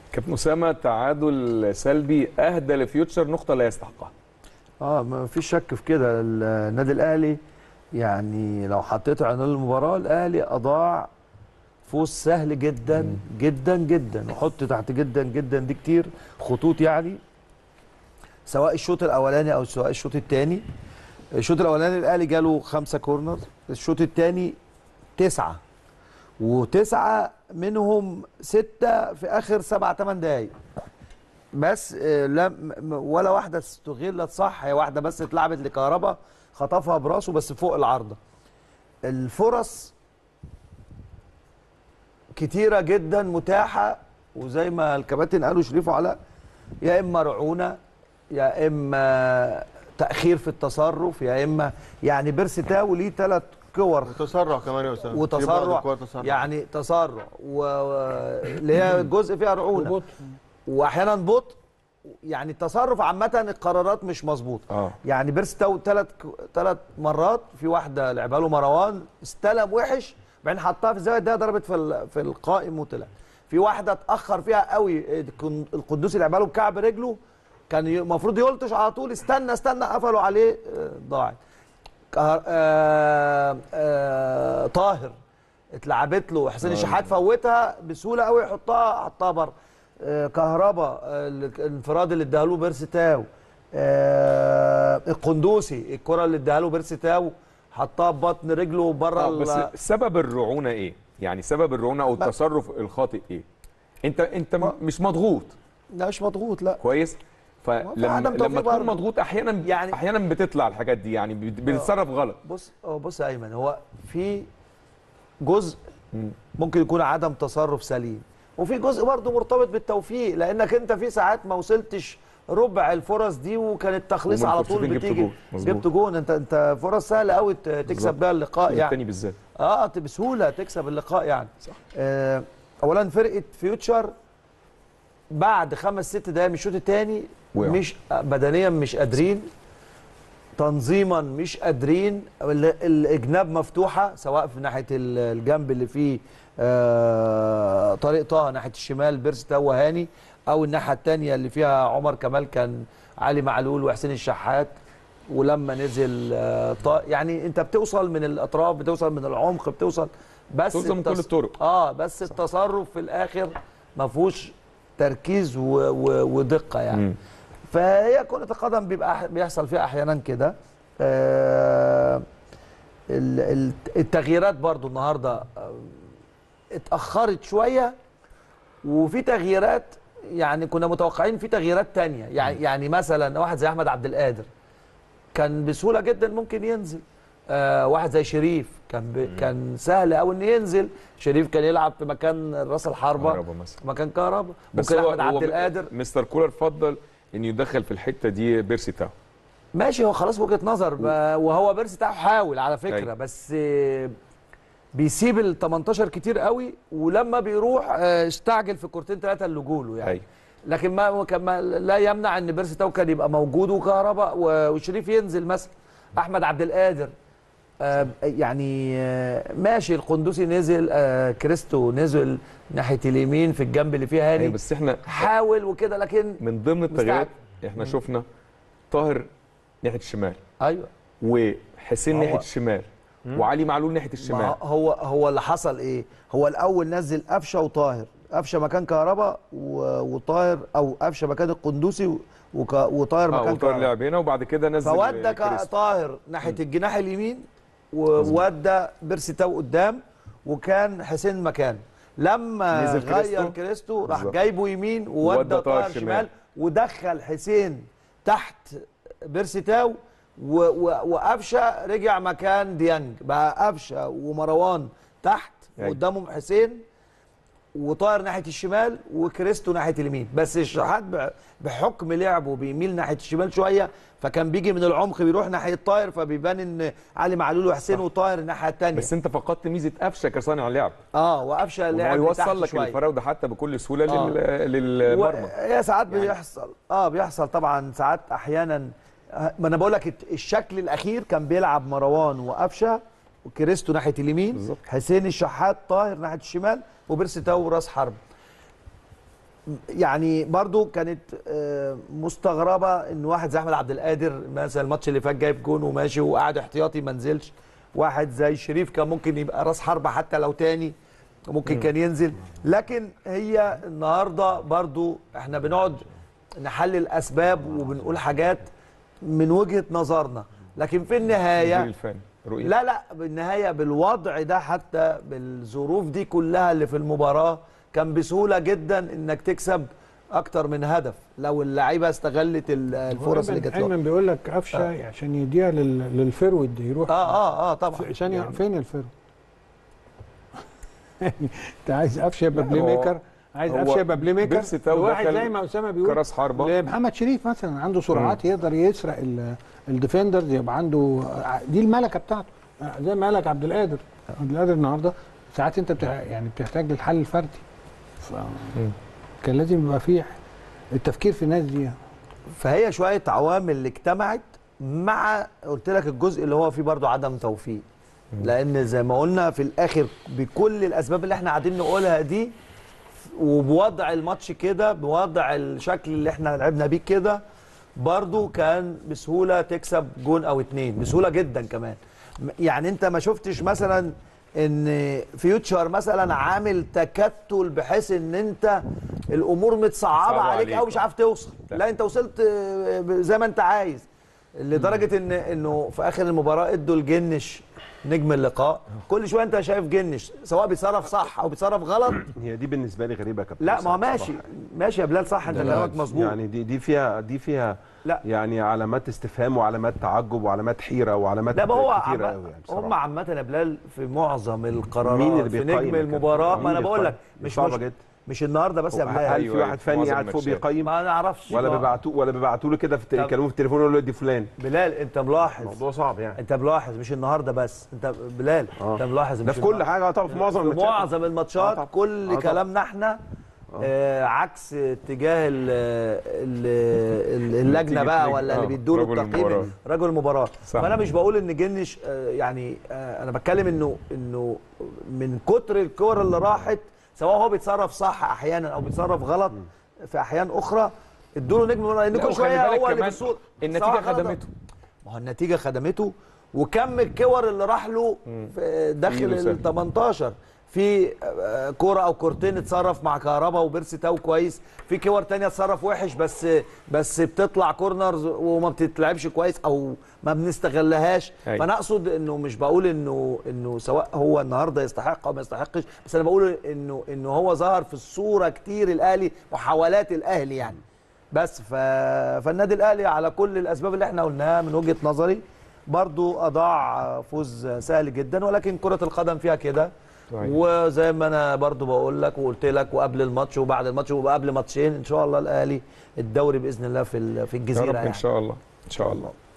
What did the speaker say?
كابتن اسامه تعادل سلبي اهدى لفيوتشر نقطه لا يستحقها اه ما فيش شك في كده النادي الاهلي يعني لو حطيت عنوان المباراه الاهلي اضاع فوز سهل جدا مم. جدا جدا وحط تحت جدا جدا دي كتير خطوط يعني سواء الشوط الاولاني او سواء الشوط الثاني الشوط الاولاني الاهلي جاله خمسه كورنر الشوط الثاني تسعه وتسعه منهم سته في اخر سبع ثمان دقائق بس لا ولا واحده استغلت صح هي واحده بس اتلعبت لكهربا خطفها براسه بس فوق العارضه الفرص كتيره جدا متاحه وزي ما الكباتن قالوا شريف وعلاء يا اما رعونه يا اما تاخير في التصرف يا اما يعني بيرسي تاو ليه ثلاث كور وتسرع كمان يا اسامه وتسرع يعني تسرع واللي هي جزء فيها رعونه واحيانا بطء يعني التصرف عامه القرارات مش مظبوطه آه. يعني بيرسي تاو ثلاث ثلاث مرات في واحده لعبها له مروان استلم وحش بعدين حطها في الزاويه ده ضربت في في القائم وطلع في واحده اتاخر فيها قوي القدوسي لعبها له بكعب رجله كان المفروض يلطش على طول استنى استنى قفلوا عليه ضاعت آه آه طاهر اتلعبت له حسين الشحات فوتها بسهوله قوي يحطها حطها بره آه كهربا الانفراد اللي اداها له بيرسي تاو القندوسي الكره اللي اداها له بيرسي تاو حطها ببطن رجله بره بس سبب الرعونه ايه؟ يعني سبب الرعونه او التصرف الخاطئ ايه؟ انت انت ما مش مضغوط لا مش مضغوط لا كويس فلما لما تكون مضغوط احيانا يعني احيانا بتطلع الحاجات دي يعني بتتصرف غلط بص بص يا ايمن هو في جزء ممكن يكون عدم تصرف سليم وفي جزء برضه مرتبط بالتوفيق لانك انت في ساعات ما وصلتش ربع الفرص دي وكان التخليص على طول بتيجي جبت جون انت انت فرص سهله قوي تكسب بيها اللقاء يعني الثاني بالذات اه بسهوله تكسب اللقاء يعني صح آه اولا فرقه فيوتشر بعد خمس ست دقايق من الشوط الثاني مش بدنيا مش قادرين تنظيما مش قادرين الاجناب مفتوحه سواء في ناحيه الجنب اللي فيه آه طريق طه ناحيه الشمال بيرس تاو هاني او الناحيه الثانيه اللي فيها عمر كمال كان علي معلول وحسين الشحات ولما نزل آه طه يعني انت بتوصل من الاطراف بتوصل من العمق بتوصل بس توصل من كل الطرق اه بس صح. التصرف في الاخر ما فيهوش تركيز و... و... ودقه يعني م. فهي كره القدم بيبقى بيحصل فيها احيانا كده آه التغييرات برضو النهارده اتاخرت شويه وفي تغييرات يعني كنا متوقعين في تغييرات تانية يعني يعني مثلا واحد زي احمد عبد القادر كان بسهوله جدا ممكن ينزل آه واحد زي شريف كان ب... كان سهل قوي انه ينزل شريف كان يلعب في مكان راس الحربه مكان كهربا ممكن احمد عبد القادر مستر كولر فضل انه يدخل في الحته دي بيرسي تاو ماشي هو خلاص وجهه نظر وهو بيرسي تاو حاول على فكره أي. بس بيسيب ال 18 كتير قوي ولما بيروح استعجل في كورتين ثلاثه اللي جوله يعني أي. لكن ما كان لا يمنع ان بيرسي تاو كان يبقى موجود وكهرباء وشريف ينزل مثلا احمد عبد القادر آه يعني آه ماشي القندوسي نزل آه كريستو نزل ناحيه اليمين في الجنب اللي فيها هاني بس احنا حاول وكده لكن من ضمن التغييرات احنا شفنا طاهر ناحيه الشمال ايوه وحسين ناحيه الشمال وعلي معلول ناحيه الشمال هو هو اللي حصل ايه هو الاول نزل قفشه وطاهر قفشه مكان كهربا وطاهر او قفشه مكان القندوسي وك... وطاهر مكان اه وطاهر لعب هنا وبعد كده نزل فودى طاهر ناحيه الجناح اليمين وودى بيرسي تاو قدام وكان حسين مكانه لما غير كريستو, كريستو راح جايبه يمين وودى طاهر شمال, شمال ودخل حسين تحت بيرسي تاو وقفشه رجع مكان ديانج بقى قفشه ومروان تحت وقدامهم حسين وطاهر ناحيه الشمال وكريستو ناحيه اليمين بس الشحات بحكم لعبه بيميل ناحيه الشمال شويه فكان بيجي من العمق بيروح ناحيه طاهر فبيبان ان علي معلول وحسين وطاهر الناحيه الثانيه بس انت فقدت ميزه قفشه كصانع لعب اه وقفشه لعب يوصل لك الفراوده حتى بكل سهوله آه. للمرمى هي ساعات يعني بيحصل اه بيحصل طبعا ساعات احيانا ما انا بقول لك الشكل الاخير كان بيلعب مروان وقفشه وكريستو ناحيه اليمين بالزبط. حسين الشحات طاهر ناحيه الشمال وبيرسي تاو راس حرب يعني برضو كانت آه، مستغربه ان واحد زي احمد عبد القادر مثلا الماتش اللي فات جايب جون وماشي وقاعد احتياطي ما نزلش واحد زي شريف كان ممكن يبقى راس حربه حتى لو تاني ممكن كان ينزل لكن هي النهارده برضو احنا بنقعد نحلل اسباب وبنقول حاجات من وجهه نظرنا لكن في المدير النهايه الفني رؤية لا لا بالنهايه بالوضع ده حتى بالظروف دي كلها اللي في المباراه كان بسهوله جدا انك تكسب اكتر من هدف لو اللعيبه استغلت ال- الفرص اللي جات لهم ايمن بيقول لك قفشه عشان يديها لل- للفرود يروح اه اه اه طبعا عشان يعني فين الفرود؟ انت عايز قفشه يبقى بلاي هو- ميكر عايز هو قفشه يبقى بلاي ميكر بيرسي تاو واحد دخل زي ما اسامه بيقول كراس حربة محمد شريف مثلا عنده سرعات يقدر يسرق ال- الديفندرز يبقى عنده دي الملكه بتاعته زي ما قالك عبد القادر عبد القادر النهارده ساعات انت بتح... يعني بتحتاج للحل الفردي ف... كان لازم يبقى فيه التفكير في الناس دي يعني. فهي شويه عوامل اللي اجتمعت مع قلت لك الجزء اللي هو فيه برضو عدم توفيق لان زي ما قلنا في الاخر بكل الاسباب اللي احنا قاعدين نقولها دي وبوضع الماتش كده بوضع الشكل اللي احنا لعبنا بيه كده برضو كان بسهوله تكسب جون او اتنين بسهوله جدا كمان م- يعني انت ما شفتش مثلا ان فيوتشر مثلا عامل تكتل بحيث ان انت الامور متصعبه صعبة عليك عليك. او مش عارف توصل لا. لا انت وصلت آه، زي ما انت عايز لدرجه ان انه في اخر المباراه ادوا الجنش نجم اللقاء كل شويه انت شايف جنش سواء بيتصرف صح او بيتصرف غلط هي دي بالنسبه لي غريبه يا كابتن لا ما هو حسام ماشي بصراحة. ماشي يا بلال صح انت كلامك مظبوط يعني دي دي فيها دي فيها لا. يعني علامات استفهام وعلامات تعجب وعلامات حيره وعلامات لا ما هو كتيره عم... قوي يعني هم بصراحه عامة يا بلال في معظم القرارات مين اللي في بيقيم نجم يا كابتن؟ المباراة مين ما انا اللي بقول لك بيقيم؟ مش صعبة مش, جدا. مش النهارده بس يا هل بلال في أيوة، واحد فني معظم قاعد فوق الماتشات. بيقيم ما نعرفش ولا ما- بيبعتوه ولا بيبعتوا له كده في طب- يكلموه في التليفون يقولوا له دي فلان بلال انت ملاحظ الموضوع صعب يعني انت ملاحظ مش النهارده بس انت بلال آه. انت ملاحظ ده مش في كل النهاردة. حاجه طبعا في معظم في الماتشات معظم الماتشات آه طبعا. كل آه طبعا. كلامنا احنا آه عكس اتجاه ال ال ال اللجنه نتيجة بقى نجم. ولا اللي آه، بيدوا له رجل التقييم المباراة. رجل المباراه صح. فانا مش بقول ان جنش آه يعني آه انا بتكلم انه انه من كتر الكور اللي راحت سواء هو بيتصرف صح احيانا او بيتصرف غلط في احيان اخرى ادوا له نجم المباراه لان لا، كل وخلي شويه بالك هو اللي كمان بالصوت النتيجة سواء غلط أو- خدمته. ما هو النتيجه خدمته وكم الكور اللي راح له في داخل إيده سهل. ال 18 في آه، كوره او كورتين اتصرف مع كهربا وبيرسي تاو كويس في كور تانية اتصرف وحش بس بس بتطلع كورنرز وما بتتلعبش كويس او ما بنستغلهاش أيوة. فانا اقصد انه مش بقول انه انه سواء هو النهارده يستحق او ما يستحقش بس انا بقول انه انه هو ظهر في الصوره كتير الاهلي محاولات الاهلي يعني بس ف... فالنادي الاهلي على كل الاسباب اللي احنا قلناها من وجهه نظري برضو اضاع فوز سهل جدا ولكن كره القدم فيها كده صحيح. وزي ما انا برضو بقول لك وقلت لك وقبل الماتش وبعد الماتش وقبل ماتشين ان شاء الله الاهلي الدوري باذن الله في ال- في يا الجزيره رب يعني ان شاء الله ان شاء الله